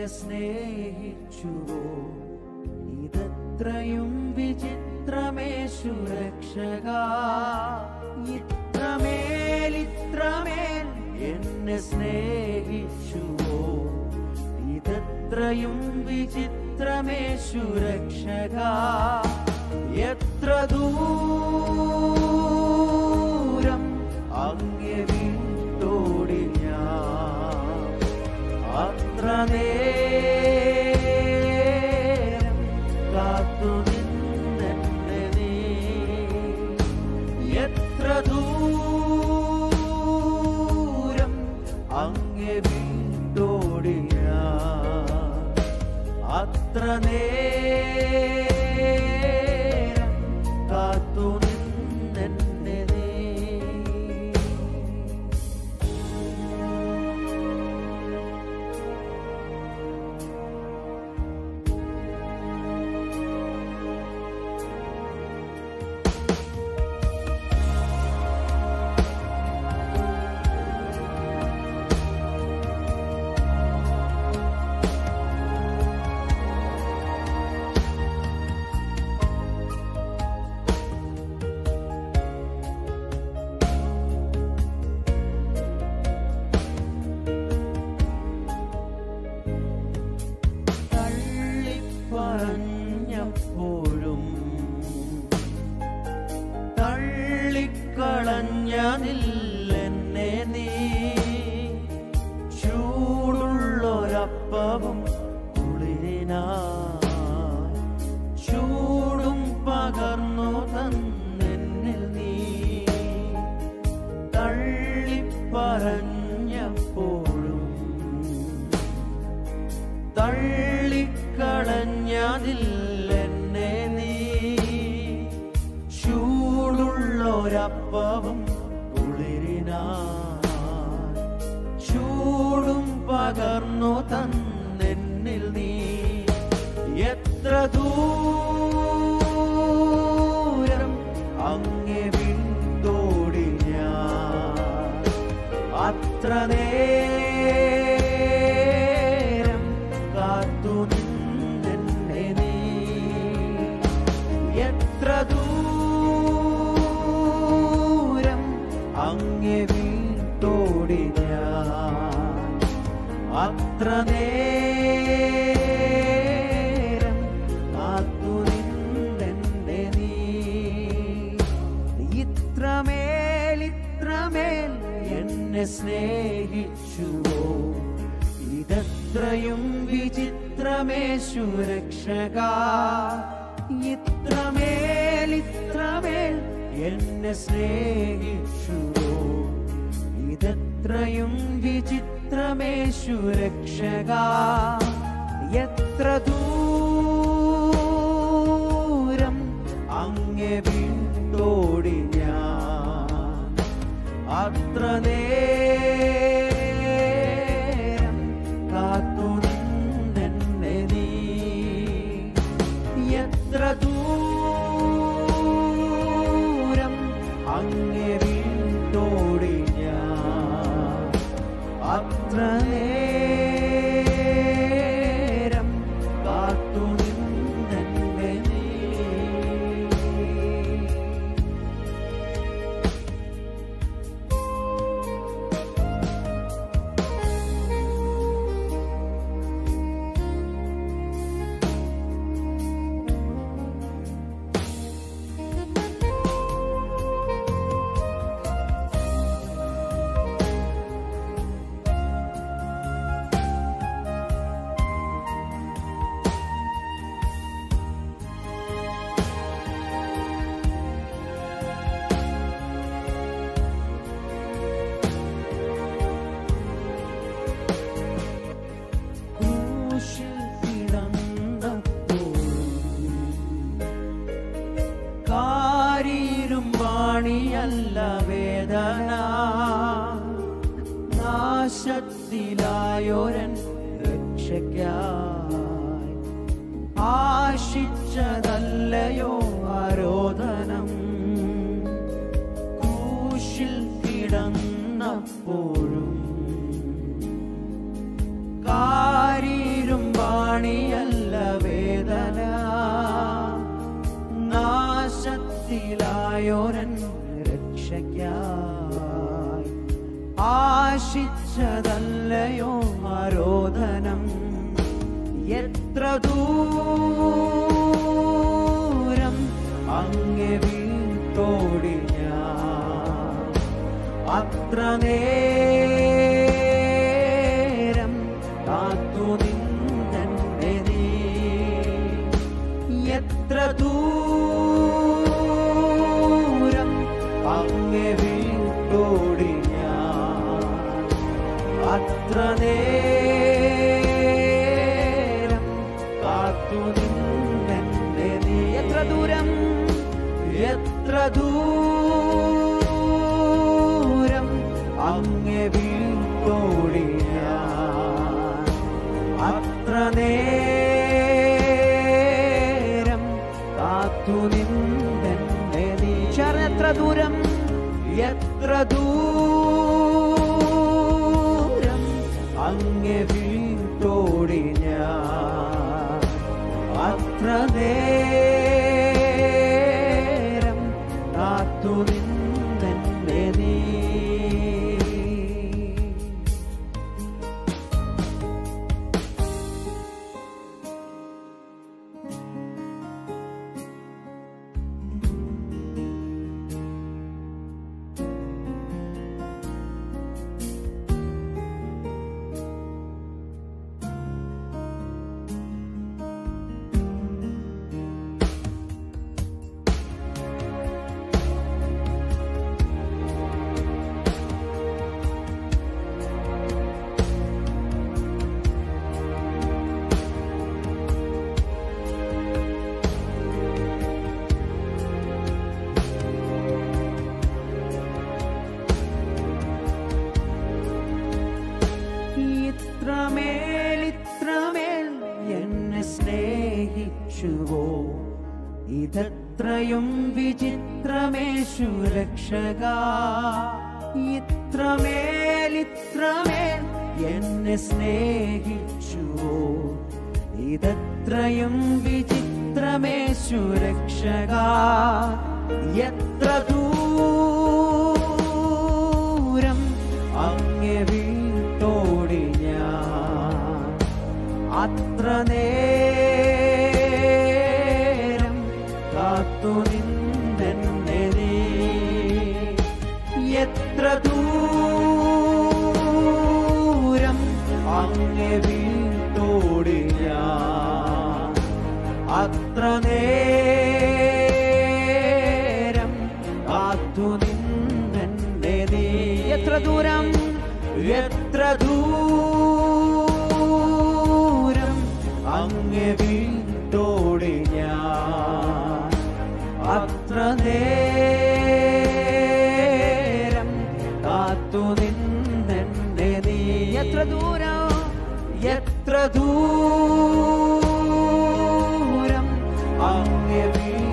സ്നേഹിച്ചുവോ ഇതത്രയും വിചിത്രമേശു രക്ഷക ഇത്രമേൽ ഇത്രമേൽ എന്നെ സ്നേഹിച്ചുവോ ഇതത്രയും വിചിത്രമേശു രക്ഷക എത്ര ദൂരം അങ്ങെ വിട്ടോടി ഞാൻ അത്ര നേരം കാത്തു നിന്നെന്നെ നീ എത്ര ദൂരം അങ്ങെ വിട്ടോടി ഞാൻ അത്ര നേരം കാത്തു നിന്നെന്നെ നീ തള്ളിപ്പറഞ്ഞപ്പോഴും തള്ളിക്കളഞ്ഞതില്ലെന്നെ നീ ചൂടുള്ളൊരപ്പവും കുളിരിനാ ചൂടും പകർന്നു തന്നെന്നിൽ നീ തള്ളിപ്പറഞ്ഞപ്പോഴും തള്ളിക്കളഞ്ഞതില്ലെന്നെ നീ ചൂടുള്ളൊരപ്പവും കുളിരിനാ ചൂടും പകർന്നു തന്നെന്നിൽ നീ എത്ര ദൂരം അങ്ങെ വിട്ടോടി ഞാൻ അത്ര നേരം കാത്തു നിന്നെന്നെ നീ എത്ര ദൂരം അങ്ങെ വീട്ടോടി ഞാൻ അത്ര നേരം കാത്തു നിന്നെന്നെ നീ ഇത്രമേൽ ഇത്രമേൽ എന്നെ സ്നേഹിച്ചുവോ ഇതത്രയും വിചിത്രമേശു രക്ഷക ഇത്രമേൽ ഇത്രമേൽ എന്നെ സ്നേഹിച്ചുവോ ഇതത്രയും വിചിത്രമേശു രക്ഷക എത്ര ദൂരം അങ്ങെ വിട്ടോടി ഞാൻ അത്ര നേരം കാത്തു നിന്നെന്നെ നീ എത്ര ദൂരം അങ്ങെ വിട്ടോടി ഞാൻ അത്ര നേരം കാത്തു നിന്നെന്നെ നീ ക്രൂശിൽ കിടന്നപ്പോൾ കാരീരും വാണിയല്ല വേദന നാശത്തിലായൊരൻ രക്ഷയ്ക്കായി ആശിച്ചതല്ലയോ ആരോധനം ക്രൂശിൽ കിടന്നപ്പോഴും കാരീരും എൻ രക്ഷയ്ക്കായി ആശിച്ചതല്ലയോ ആരോധനം എത്ര ദൂരം അങ്ങെ വീട്ടോടി ഞാൻ അത്ര നേരം കാത്തു നിന്നെ നീ എത്ര ദൂരം അങ്ങെ വീട്ടോടി ഞാൻ അത്ര നേരം കാത്തു നിന്നെ നീ എത്ര ദൂരം എത്ര ദൂരം അങ്ങെ വീട്ടോടി ഞാൻ അത്ര നേരം കാത്തു നിന്നെ നീ ചേർന്ന് എത്ര ദൂരം എത്ര ദൂരം അങ്ങെ വീട്ടോടി ഞാൻ അത്ര നേരം കാത്തു നിന്നെ നീ ഇത്രമേൽ ഇത്രമേൽ എന്നെ സ്നേഹിച്ചുവോ ഇതത്രയും വിചിത്രമേശു രക്ഷക ഇത്രമേൽ ഇത്രമേൽ എന്നെ സ്നേഹിച്ചുവോ ഇതത്രയും വിചിത്രമേശു രക്ഷക എത്ര ദൂരം അങ്ങെ വീട്ടോടി ഞാൻ അത്ര നേരം കാത്തു നിന്നെ നീ എത്ര ദൂരം അങ്ങെ വീട്ടോടി ഞാൻ അത്ര നേരം കാത്തു നിന്നെ നീ എത്ര ദൂരം എത്ര ദൂരം അങ്ങെ വീട്ടോടി ഞാൻ അത്ര നേരം കാത്തു നിന്നെ നീ എത്ര ദൂരം എത്ര ദൂരം അങ്ങെ വീ